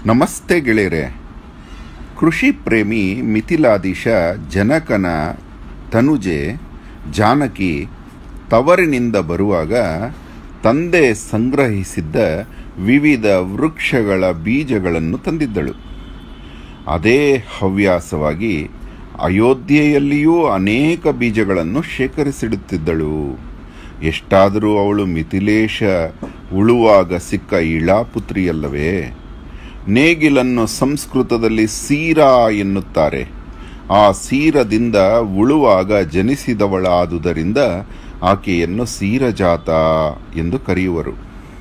ನಮಸ್ತೆ ಗೆಳೆಯರೆ ಕೃಷಿ ಪ್ರೇಮಿ ಮಿಥಿಲಾದೀಶ ಜನಕನ ತನುಜೆ ಜಾನಕಿ ತವರಿನಿಂದ ಬರುವಾಗ ತಂದೆ ಸಂಗ್ರಹಿಸಿದ್ದ ವಿವಿಧ ವೃಕ್ಷಗಳ ಬೀಜಗಳನ್ನು ತಂದಿದ್ದಳು ಅದೇ ಹವ್ಯಾಸವಾಗಿ ಅಯೋಧ್ಯೆಯಲ್ಲಿಯೂ ಅನೇಕ ಬೀಜಗಳನ್ನು ಶೇಖರಿಸಿಡುತ್ತಿದ್ದಳು ಎಷ್ಟಾದರೂ ಅವಳು ಮಿಥಿಲೇಶ ಉಳುವಾಗ ಸಿಕ್ಕ ಇಳಾಪುತ್ರಿಯಲ್ಲವೇ ನೇಗಿಲನ್ನು ಸಂಸ್ಕೃತದಲ್ಲಿ ಸೀರಾ ಎನ್ನುತ್ತಾರೆ ಆ ಸೀರದಿಂದ ಉಳುವಾಗ ಜನಿಸಿದವಳಾದುದರಿಂದ ಆಕೆಯನ್ನು ಸೀರಜಾತ ಎಂದು ಕರೆಯುವರು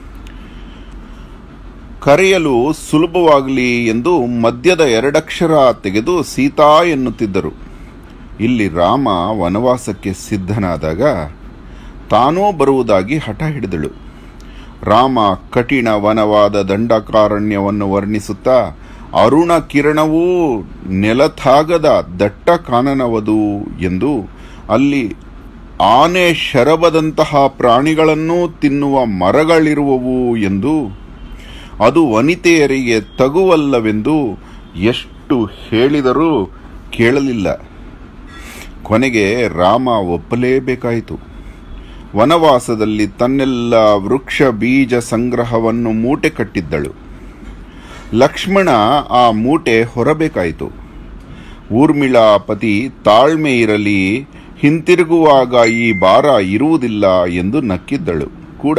ಕರೆಯಲು ಸುಲಭವಾಗಲಿ ಎಂದು ಮಧ್ಯದ ಎರಡಕ್ಷರ ತೆಗೆದು ಸೀತಾ ಎನ್ನುತ್ತಿದ್ದರು ಇಲ್ಲಿ ರಾಮ ವನವಾಸಕ್ಕೆ ಸಿದ್ಧನಾದಾಗ ತಾನೂ ಬರುವುದಾಗಿ ಹಠ ಹಿಡಿದಳು ರಾಮ ಕಠಿಣ ವನವಾದ ದಂಡಕಾರಣ್ಯವನ್ನು ವರ್ಣಿಸುತ್ತಾ ಅರುಣ ಕಿರಣವೂ ನೆಲತಾಗದ ದಟ್ಟ ಕಾನನವದು ಎಂದು ಅಲ್ಲಿ ಆನೆ ಶರಬದಂತಹ ಪ್ರಾಣಿಗಳನ್ನೂ ತಿನ್ನುವ ಮರಗಳಿರುವವು ಎಂದು ಅದು ವನಿತೆಯರಿಗೆ ತಗುವಲ್ಲವೆಂದು ಎಷ್ಟು ಹೇಳಿದರೂ ಕೇಳಲಿಲ್ಲ ಕೊನೆಗೆ ರಾಮ ಒಪ್ಪಲೇಬೇಕಾಯಿತು ವನವಾಸದಲ್ಲಿ ತನ್ನೆಲ್ಲ ವೃಕ್ಷ ಬೀಜ ಸಂಗ್ರಹವನ್ನು ಮೂಟೆ ಕಟ್ಟಿದ್ದಳು ಲಕ್ಷ್ಮಣ ಆ ಮೂಟೆ ಹೊರಬೇಕಾಯಿತು ಊರ್ಮಿಳಾ ಪತಿ ತಾಳ್ಮೆ ಇರಲಿ ಹಿಂತಿರುಗುವಾಗ ಈ ಭಾರ ಇರುವುದಿಲ್ಲ ಎಂದು ನಕ್ಕಿದ್ದಳು ಕೂಡ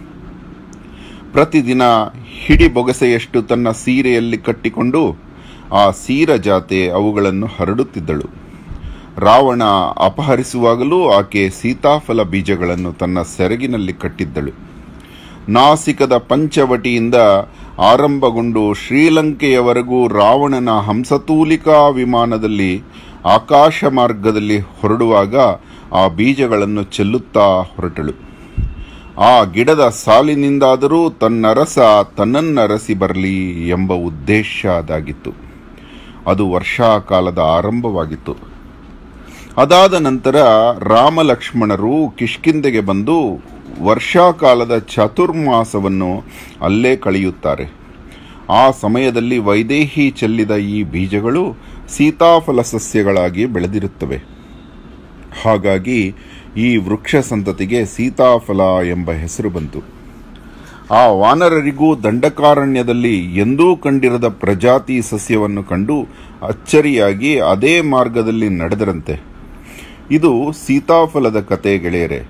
ಪ್ರತಿದಿನ ಹಿಡಿ ಬೊಗಸೆಯಷ್ಟು ತನ್ನ ಸೀರೆಯಲ್ಲಿ ಕಟ್ಟಿಕೊಂಡು ಆ ಸೀರ ಜಾತೆ ಅವುಗಳನ್ನು ಹರಡುತ್ತಿದ್ದಳು ರಾವಣ ಅಪಹರಿಸುವಾಗಲೂ ಆಕೆ ಸೀತಾಫಲ ಬೀಜಗಳನ್ನು ತನ್ನ ಸೆರಗಿನಲ್ಲಿ ಕಟ್ಟಿದ್ದಳು ನಾಸಿಕದ ಪಂಚವಟಿಯಿಂದ ಆರಂಭಗೊಂಡು ಶ್ರೀಲಂಕೆಯವರೆಗೂ ರಾವಣನ ಹಂಸತೂಲಿಕಾ ವಿಮಾನದಲ್ಲಿ ಆಕಾಶ ಮಾರ್ಗದಲ್ಲಿ ಹೊರಡುವಾಗ ಆ ಬೀಜಗಳನ್ನು ಚೆಲ್ಲುತ್ತಾ ಹೊರಟಳು ಆ ಗಿಡದ ಸಾಲಿನಿಂದಾದರೂ ತನ್ನರಸ ತನ್ನನ್ನರಸಿ ಬರಲಿ ಎಂಬ ಉದ್ದೇಶ ಅದಾಗಿತ್ತು ಅದು ವರ್ಷಾಕಾಲದ ಆರಂಭವಾಗಿತ್ತು ಅದಾದ ನಂತರ ರಾಮ ಲಕ್ಷ್ಮಣರು ಕಿಷ್ಕಿಂದೆಗೆ ಬಂದು ವರ್ಷಾಕಾಲದ ಚತುರ್ಮಾಸವನ್ನು ಅಲ್ಲೇ ಕಳೆಯುತ್ತಾರೆ ಆ ಸಮಯದಲ್ಲಿ ವೈದೇಹಿ ಚೆಲ್ಲಿದ ಈ ಬೀಜಗಳು ಸೀತಾಫಲ ಸಸ್ಯಗಳಾಗಿ ಬೆಳೆದಿರುತ್ತವೆ ಹಾಗಾಗಿ ಈ ವೃಕ್ಷ ಸಂತತಿಗೆ ಸೀತಾಫಲ ಎಂಬ ಹೆಸರು ಬಂತು ಆ ವಾನರರಿಗೂ ದಂಡಕಾರಣ್ಯದಲ್ಲಿ ಎಂದೂ ಕಂಡಿರದ ಪ್ರಜಾತಿ ಸಸ್ಯವನ್ನು ಕಂಡು ಅಚ್ಚರಿಯಾಗಿ ಅದೇ ಮಾರ್ಗದಲ್ಲಿ ನಡೆದರಂತೆ ಇದು ಸೀತಾಫಲದ ಕತೆ ಗೆಳೆಯರೆ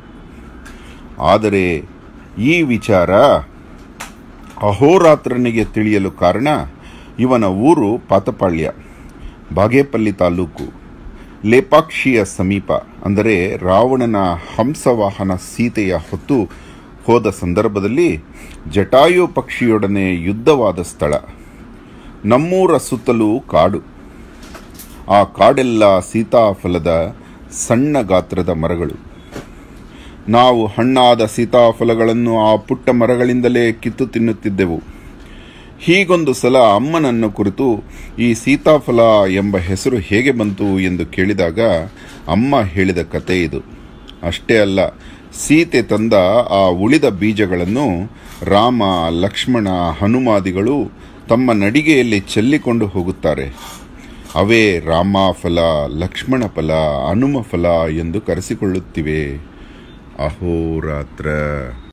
ಆದರೆ ಈ ವಿಚಾರ ಅಹೋರಾತ್ರನಿಗೆ ತಿಳಿಯಲು ಕಾರಣ ಇವನ ಊರು ಪಾತಪಾಳ್ಯ ಬಾಗೇಪಲ್ಲಿ ತಾಲೂಕು ಲೇಪಾಕ್ಷಿಯ ಸಮೀಪ ಅಂದರೆ ರಾವಣನ ಹಂಸವಾಹನ ಸೀತೆಯ ಹೊತ್ತು ಹೋದ ಸಂದರ್ಭದಲ್ಲಿ ಜಟಾಯು ಪಕ್ಷಿಯೊಡನೆ ಯುದ್ಧವಾದ ಸ್ಥಳ ನಮ್ಮೂರ ಸುತ್ತಲೂ ಕಾಡು ಆ ಕಾಡೆಲ್ಲ ಸೀತಾಫಲದ ಸಣ್ಣ ಗಾತ್ರದ ಮರಗಳು ನಾವು ಹಣ್ಣಾದ ಸೀತಾಫಲಗಳನ್ನು ಆ ಪುಟ್ಟ ಮರಗಳಿಂದಲೇ ಕಿತ್ತು ತಿನ್ನುತ್ತಿದ್ದೆವು ಹೀಗೊಂದು ಸಲ ಅಮ್ಮನನ್ನು ಕುರಿತು ಈ ಸೀತಾಫಲ ಎಂಬ ಹೆಸರು ಹೇಗೆ ಬಂತು ಎಂದು ಕೇಳಿದಾಗ ಅಮ್ಮ ಹೇಳಿದ ಕತೆ ಇದು ಅಷ್ಟೇ ಅಲ್ಲ ಸೀತೆ ತಂದ ಆ ಉಳಿದ ಬೀಜಗಳನ್ನು ರಾಮ ಲಕ್ಷ್ಮಣ ಹನುಮಾದಿಗಳು ತಮ್ಮ ನಡಿಗೆಯಲ್ಲಿ ಚೆಲ್ಲಿಕೊಂಡು ಹೋಗುತ್ತಾರೆ ಅವೇ ರಾಮಫಲ ಲಕ್ಷ್ಮಣ ಫಲ ಹನುಮ ಫಲ ಎಂದು ಕರೆಸಿಕೊಳ್ಳುತ್ತಿವೆ ಅಹೋರಾತ್ರ